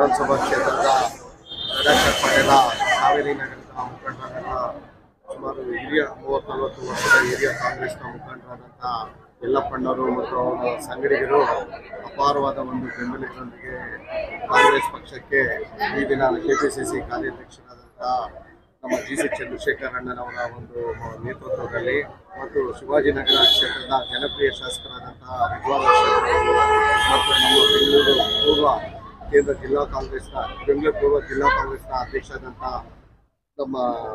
ವಿಧಾನಸಭಾ ಕ್ಷೇತ್ರದ ಗಡಾಕ್ಷ ಪಡೆದ ಕಾವೇರಿ ನಗರದ ಮುಖಂಡರಾದಂಥ ಸುಮಾರು ಹಿರಿಯ ಮೂವತ್ತು ನಲವತ್ತು ವರ್ಷದ ಹಿರಿಯ ಕಾಂಗ್ರೆಸ್ನ ಮುಖಂಡರಾದಂಥ ಯಲ್ಲಪ್ಪಣ್ಣವರು ಮತ್ತು ಅವರ ಸಂಗಡಿಗರು ಅಪಾರವಾದ ಒಂದು ಬೆಂಬಲಿಗರೊಂದಿಗೆ ಕಾಂಗ್ರೆಸ್ ಪಕ್ಷಕ್ಕೆ ಈ ದಿನ ಕೆ ಪಿ ಸಿ ಸಿ ಕಾರ್ಯಾಧ್ಯಕ್ಷರಾದಂಥ ನಮ್ಮ ಜಿ ಸಿ ಚಂದ್ರಶೇಖರ್ ಅಣ್ಣನವರ ಒಂದು ನೇತೃತ್ವದಲ್ಲಿ ಮತ್ತು ಶಿವಾಜಿನಗರ ಕ್ಷೇತ್ರದ ಜನಪ್ರಿಯ ಶಾಸಕರಾದಂತಹ ವಿದ್ವಾನ್ ಅವರು ಮತ್ತು ನಮ್ಮ ಬೆಂಗಳೂರು ಪೂರ್ವ ಕೇಂದ್ರ ಜಿಲ್ಲಾ ಕಾಂಗ್ರೆಸ್ನ ಬೆಂಗಳೂರು ಪೂರ್ವ ಜಿಲ್ಲಾ ಕಾಂಗ್ರೆಸ್ನ ಅಧ್ಯಕ್ಷರಾದಂಥ ನಮ್ಮ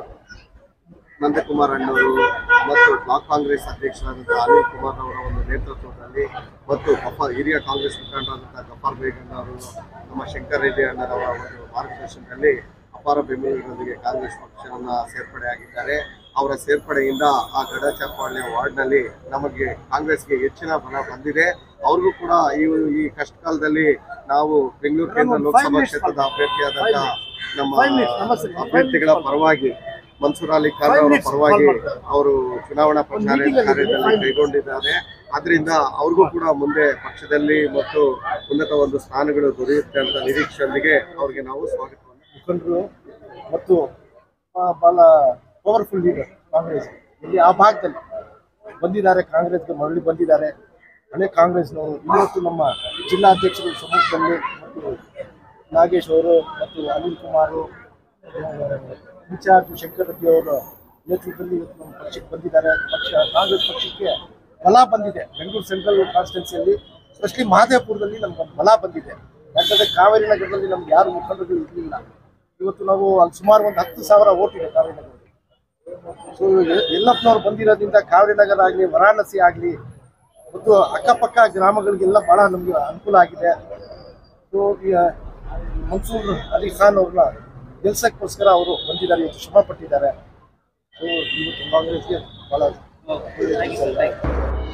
ನಂದಕುಮಾರ್ ಅಣ್ಣವರು ಮತ್ತು ಬ್ಲಾಕ್ ಕಾಂಗ್ರೆಸ್ ಅಧ್ಯಕ್ಷರಾದಂಥ ಅನಿಲ್ ಕುಮಾರ್ ಅವರ ಒಂದು ನೇತೃತ್ವದಲ್ಲಿ ಮತ್ತು ಗಫ ಹಿರಿಯ ಕಾಂಗ್ರೆಸ್ ಮುಖಂಡರಾದಂಥ ಗಫಾರ್ ಬೇಗನ್ ಅವರು ನಮ್ಮ ಶಂಕರ್ ರೆಡ್ಡಿ ಅಣ್ಣರವರ ಒಂದು ಮಾರ್ಗದರ್ಶನದಲ್ಲಿ ಅಪಾರ ಬೆಂಬಲಿಗರೊಂದಿಗೆ ಕಾಂಗ್ರೆಸ್ ಪಕ್ಷವನ್ನ ಸೇರ್ಪಡೆಯಾಗಿದ್ದಾರೆ ಅವರ ಸೇರ್ಪಡೆಯಿಂದ ಆ ಗಡಚಪ್ಪಾಳ್ಯ ವಾರ್ಡ್ನಲ್ಲಿ ನಮಗೆ ಕಾಂಗ್ರೆಸ್ಗೆ ಹೆಚ್ಚಿನ ಬಲ ಬಂದಿದೆ ಅವ್ರಿಗೂ ಕೂಡ ಈ ಈ ಕಷ್ಟ ಕಾಲದಲ್ಲಿ ನಾವು ಬೆಂಗಳೂರು ಕೇಂದ್ರ ಲೋಕಸಭಾ ಕ್ಷೇತ್ರದ ಅಭ್ಯರ್ಥಿಯಾದಂಥ ನಮ್ಮ ಅಭ್ಯರ್ಥಿಗಳ ಪರವಾಗಿ ಮನ್ಸೂರ್ ಅಲಿ ಖಾನ್ ಅವರ ಪರವಾಗಿ ಅವರು ಚುನಾವಣಾ ಪ್ರಚಾರ ಕಾರ್ಯದಲ್ಲಿ ಕೈಗೊಂಡಿದ್ದಾರೆ ಆದ್ರಿಂದ ಅವ್ರಿಗೂ ಕೂಡ ಮುಂದೆ ಪಕ್ಷದಲ್ಲಿ ಮತ್ತು ಉನ್ನತ ಒಂದು ಸ್ಥಾನಗಳು ದೊರೆಯುತ್ತೆ ಅಂತ ನಿರೀಕ್ಷೆಯೊಂದಿಗೆ ಅವ್ರಿಗೆ ನಾವು ಸ್ವಾಗತವನ್ನು ಮುಖಂಡರು ಮತ್ತು ಆ, ಬಹಳ ಪವರ್ಫುಲ್ ಲೀಡರ್ ಕಾಂಗ್ರೆಸ್ ಇಲ್ಲಿ ಆ ಭಾಗದಲ್ಲಿ ಬಂದಿದ್ದಾರೆ ಕಾಂಗ್ರೆಸ್ಗೆ ಮರಳಿ ಬಂದಿದ್ದಾರೆ ಹಳೆ ಕಾಂಗ್ರೆಸ್ನವರು ಇವತ್ತು ನಮ್ಮ ಜಿಲ್ಲಾಧ್ಯಕ್ಷರು ಸಮ್ಮುಖದಲ್ಲಿ ಮತ್ತು ನಾಗೇಶ್ ಅವರು ಮತ್ತು ಅನಿಲ್ ಕುಮಾರ್ ಇನ್ಚಾರ್ಜ್ ಶಂಕರ್ ರೆಡ್ಡಿ ಅವರ ನೇತೃತ್ವದಲ್ಲಿ ಇವತ್ತು ನಮ್ಮ ಪಕ್ಷಕ್ಕೆ ಬಂದಿದ್ದಾರೆ ಪಕ್ಷ ಕಾಂಗ್ರೆಸ್ ಪಕ್ಷಕ್ಕೆ ಬಲ ಬಂದಿದೆ ಬೆಂಗಳೂರು ಸೆಂಟ್ರಲ್ ಕಾನ್ಸ್ಟಿಟ್ಯೂನ್ಸಿಯಲ್ಲಿ ಸ್ಪೆಷಲಿ ಮಹದೇವಪುರದಲ್ಲಿ ನಮ್ಗೆ ಬಲ ಬಂದಿದೆ ಯಾಕಂದ್ರೆ ಕಾವೇರಿ ನಗರದಲ್ಲಿ ನಮ್ಗೆ ಯಾರು ಮುಖಂಡರು ಇರಲಿಲ್ಲ ಇವತ್ತು ನಾವು ಅಲ್ಲಿ ಸುಮಾರು ಒಂದು ಹತ್ತು ಸಾವಿರ ಓಟ್ ಇದೆ ಕಾವೇರಿ ನಗರದಲ್ಲಿ ಸೊ ಯಲ್ಲಪ್ಪನವ್ರು ಬಂದಿರೋದ್ರಿಂದ ಕಾವೇರಿ ನಗರ ಆಗಲಿ ವಾರಾಣಸಿ ಆಗಲಿ ಮತ್ತು ಅಕ್ಕಪಕ್ಕ ಗ್ರಾಮಗಳಿಗೆಲ್ಲ ಬಹಳ ನಮಗೆ ಅನುಕೂಲ ಆಗಿದೆ ಸೊ ಈ ಮನ್ಸೂರ್ ಅಲಿ ಖಾನ್ ಅವ್ರನ್ನ ಗೆಲ್ಸಕ್ಕೋಸ್ಕರ ಅವರು ಬಂದಿದ್ದಾರೆ ಇವತ್ತು ಶ್ರಮ ಪಟ್ಟಿದ್ದಾರೆ ಸೊ ಇವತ್ತು ಕಾಂಗ್ರೆಸ್ಗೆ ಬಹಳ ಒಳ್ಳೆಯ ಕೆಲಸ ಇದೆ.